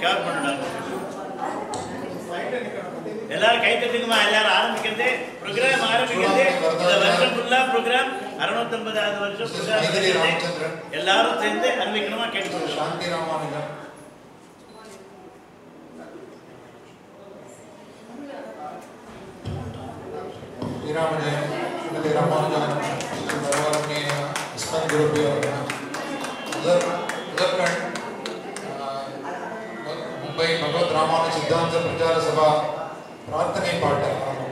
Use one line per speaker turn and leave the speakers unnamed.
cover பண்ணணும் எல்லாரும் கை தட்டுங்கம்மா எல்லாரும் ஆரம்பிக்கிறது ப்ரோக்ராம் ஆரம்பிக்கிறது இந்த வருஷம் ஃபுல்லா ப்ரோக்ராம் அறுநூத்தம்பதாவது வருஷம் ப்ரோக்ராம்
மைதிலி ராமச்சந்திரன்
எல்லாரும் சேர்ந்து அனுபவிக்கணுமா கேட்டுக்கொள்ளலாம்
சாந்தி ராமானுஜன் श्रीरामजय श्रीमती रामानुजन श्री भगवान के अस्मत् गुरुभ्यो उधर उदरखंड मुंबई भगवत रामानुज सिद्धांत प्रचार सभा प्रार्थने पाठ